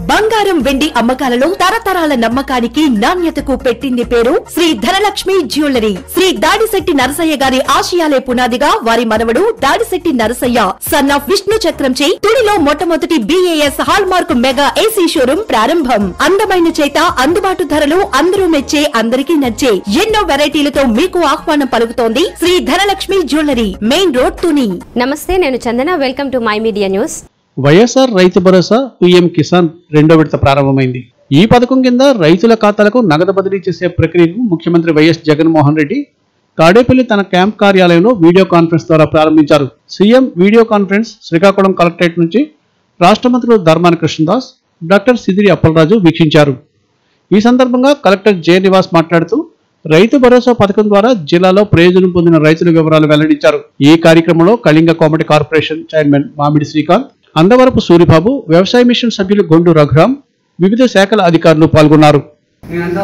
బంగారం వెండి అమ్మకాలలో తరతరాల నమ్మకానికి నాణ్యతకు పెట్టింది పేరు శ్రీ ధనలక్ష్మి జ్యువెలరీ శ్రీ దాడిశెట్టి నరసయ్య గారి ఆశయాలే పునాదిగా వారి మనవడు దాడిశెట్టి నరసయ్య సన్ ఆఫ్ విష్ణు చక్రంచే తుడిలో మొట్టమొదటి BIS hallmark mega AC showroom ప్రారంభం అందమైన చేత అందుబాటు ధరలు అందరూ మెచ్చే అందరికీ నచ్చే ఎన్నో వెరైటీలతో మీకు ఆహ్వానం పలుకుతోంది Shri Dhanalakshmi jewellery main road Tuni నమస్తే నేను Chandana welcome to my media news YSR Rythu Bharosa PM Kisan రెండో విడత ప్రారంభమైంది ఈ పథకం కింద రైతుల ఖాతాలకు నగదు బదిలీ చేసే ప్రక్రియను ముఖ్యమంత్రి వైఎస్ జగన్మోహన్ రెడ్డి తాడేపల్లి తన క్యాంప్ కార్యాలయంలో వీడియో కాన్ఫరెన్స్ ద్వారా ప్రారంభించారు CM video conference Srikakulam collectorate నుంచి రాష్ట్ర మంత్రులు ధర్మాన కృష్ణదాస్ డాక్టర్ సిదిరి అప్పలరాజు వీక్షించారు ఈ సందర్భంగా కలెక్టర్ జె నివాస్ మాట్లాడుతూ రైతు భరోసా పథకం ద్వారా జిల్లాలో ప్రయోజనం పొందిన రైతుల వివరాలు వెల్లడించారు ఈ కార్యక్రమంలో కళింగ కోమటి కార్పొరేషన్ చైర్మన్ మామిడి శ్రీకాంత్ అందవరపు సూరిబాబు వ్యవసాయ మిషన్ సభ్యులు గొండు రఘురాం వివిధ శాఖల అధికారులు పాల్గొన్నారు మేమెంతో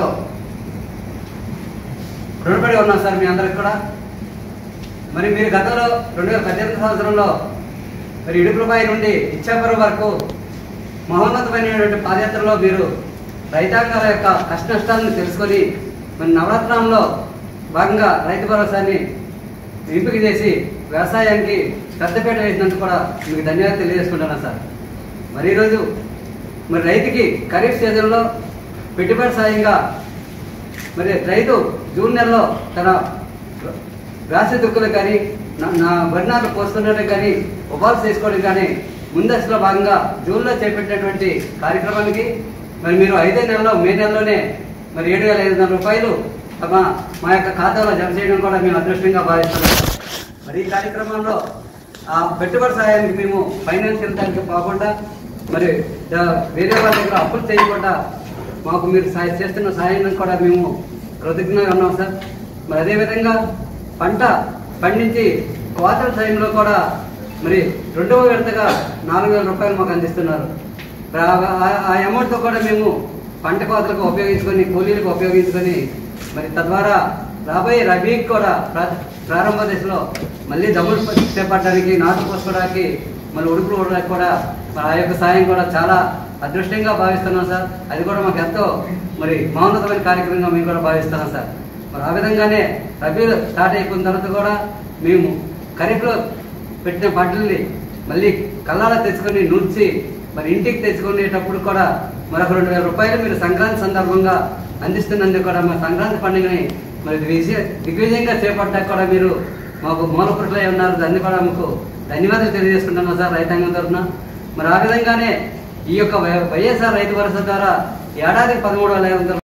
రుణపడి ఉన్నాం సార్ మీ అందరికి కూడా మరి మీరు గతంలో రెండు వేల పద్దెనిమిది సంవత్సరంలో మరి ఇడుపులపై నుండి ఇచ్చాపురం వరకు మహోన్నతమైనటువంటి పాదయాత్రలో మీరు రైతాంగాల యొక్క కష్ట నష్టాలను తెలుసుకొని మరి నవరత్నంలో భాగంగా రైతు భరోసాని ఎంపిక చేసి వ్యవసాయానికి పెద్దపీట వేసినందుకు కూడా మీకు ధన్యవాదాలు తెలియజేసుకుంటున్నాను సార్ మరి ఈరోజు మరి రైతుకి ఖరీఫ్ సీజన్లో పెట్టుబడి సాయంగా మరి రైతు జూన్ నెలలో తన రాశి దుక్కులు కానీ నా- నా వర్ణాలు పోస్తుండడం కానీ ఉపాధి చేసుకోవడం కానీ ముందస్తులో భాగంగా జూన్లో చేపట్టినటువంటి కార్యక్రమానికి మరి మీరు ఐదే నెలలో మే నెలలోనే మరి ఏడు వేల ఐదు వందల రూపాయలు తమ మా యొక్క ఖాతాలో జమ చేయడం కూడా మేము అదృష్టంగా భావిస్తున్నాం మరి ఈ కార్యక్రమంలో ఆ పెట్టుబడి సహాయానికి మేము ఫైనాన్స్ ఇవ్వడానికి కాకుండా మరి ద- వేరే వాళ్ళ దగ్గర అప్పులు చేయకుండా మాకు మీరు సాయం చేస్తున్న సహాయాన్ని కూడా మేము కృతజ్ఞంగా ఉన్నాం సార్ మరి అదేవిధంగా పంట పండించి కోతల టైంలో కూడా మరి రెండవ విడతగా నాలుగు వేల రూపాయలు మాకు అందిస్తున్నారు మరి ఆ- ఆ- ఆ అమౌంట్తో కూడా మేము పంట కోతలకు ఉపయోగించుకొని కూలీలకు ఉపయోగించుకొని మరి తద్వారా రాబోయే రబీకి కూడా ప్రా- ప్రారంభ దశలో మళ్ళీ డబ్బులు చేపట్టడానికి నాటు పోసుకోవడానికి మళ్ళీ ఉడుపులు ఉండడానికి కూడా మరి ఆ యొక్క సాయం కూడా చాలా అదృష్టంగా భావిస్తున్నాం సార్ అది కూడా మాకు ఎంతో మరి మౌన్నతమైన కార్యక్రమంగా మేము కూడా భావిస్తున్నాం సార్ మరి ఆ విధంగానే రబీ స్టార్ట్ అయిపోయిన తర్వాత కూడా మేము ఖరీఫ్లో పెట్టిన పంటల్ని మళ్ళీ కళ్ళాల తెచ్చుకొని నూర్చి మరి ఇంటికి తెచ్చుకునేటప్పుడు కూడా మరొక రెండు వేల రూపాయలు మీరు సంక్రాంతి సందర్భంగా అందిస్తున్నందుకు కూడా మా సంక్రాంతి పండుగని మరి విజయ దిగ్విజయంగా చేపట్టాక కూడా మీరు మాకు మూలపురుషులై ఉన్నారు దాన్ని కూడా మాకు ధన్యవాదాలు తెలియజేసుకుంటున్నాం సార్ రైతాంగం తరఫున మరి ఆ విధంగానే ఈ యొక్క వై- వైఎస్ఆర్ రైతు భరోసా ద్వారా ఏడాదికి పదమూడు వేల ఐదు వందల